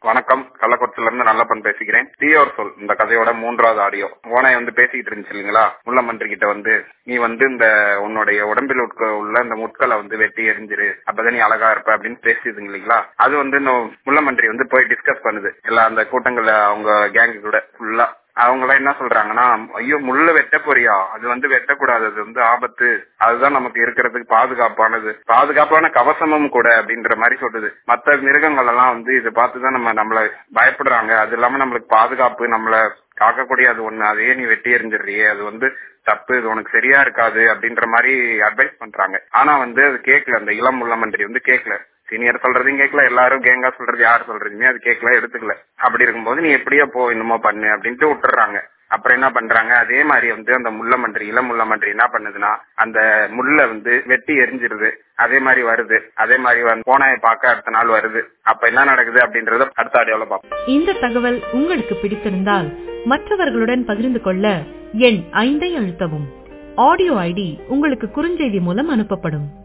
வணக்கம் கள்ளக்குறிச்சில இருந்து நல்லப்பன் பேசிக்கிறேன் தீயோர் சொல் இந்த கதையோட மூன்றாவது ஆடியோ ஓனாய் வந்து பேசிக்கிட்டு இருந்துச்சு இல்லைங்களா முள்ளமன்றி கிட்ட வந்து நீ வந்து இந்த உன்னுடைய உடம்பில் உட்க உள்ள இந்த முட்களை வந்து வெட்டி எரிஞ்சிரு அப்பதான் நீ அழகா இருப்ப அப்படின்னு பேசியது இல்லைங்களா அது வந்து இந்த முள்ளமன்றி வந்து போய் டிஸ்கஸ் பண்ணுது எல்லா அந்த கூட்டங்கள்ல அவங்க கேங்கு கூட ஃபுல்லா அவங்க எல்லாம் என்ன சொல்றாங்கன்னா ஐயோ முள்ள வெட்ட போறியா அது வந்து வெட்டக்கூடாது அது வந்து ஆபத்து அதுதான் நமக்கு இருக்கிறதுக்கு பாதுகாப்பானது பாதுகாப்பான கவசமும் கூட அப்படின்ற மாதிரி சொல்லுது மத்த மிருகங்கள் எல்லாம் வந்து இதை பார்த்துதான் நம்ம நம்மள பயப்படுறாங்க அது இல்லாம நம்மளுக்கு பாதுகாப்பு நம்மள காக்கக்கூடிய அது ஒண்ணு அதையே நீ வெட்டி எறிஞ்சிடுறியே அது வந்து தப்பு இது உனக்கு சரியா இருக்காது அப்படின்ற மாதிரி அட்வைஸ் பண்றாங்க ஆனா வந்து அது கேட்கல அந்த இளம் முள்ளமன்றி வந்து கேட்கல சீனியர் சொல்றதையும் கேட்கல எல்லாரும் கேங்கா சொல்றது யார் சொல்றதுமே அது கேட்கல எடுத்துக்கல அப்படி இருக்கும்போது நீ எப்படியோ போ இன்னமோ பண்ணு அப்படின்ட்டு விட்டுறாங்க அப்புறம் என்ன பண்றாங்க அதே மாதிரி வந்து அந்த முள்ளமன்றி இளம் முள்ளமன்றி என்ன பண்ணுதுன்னா அந்த முள்ள வந்து வெட்டி எரிஞ்சிருது அதே மாதிரி வருது அதே மாதிரி வந்து போனாயை பார்க்க அடுத்த நாள் வருது அப்ப என்ன நடக்குது அப்படின்றத அடுத்த ஆடியோல பார்ப்போம் இந்த தகவல் உங்களுக்கு பிடித்திருந்தால் மற்றவர்களுடன் பகிர்ந்து கொள்ள எண் ஐந்தை அழுத்தவும் ஆடியோ ஐடி உங்களுக்கு குறுஞ்செய்தி மூலம் அனுப்பப்படும்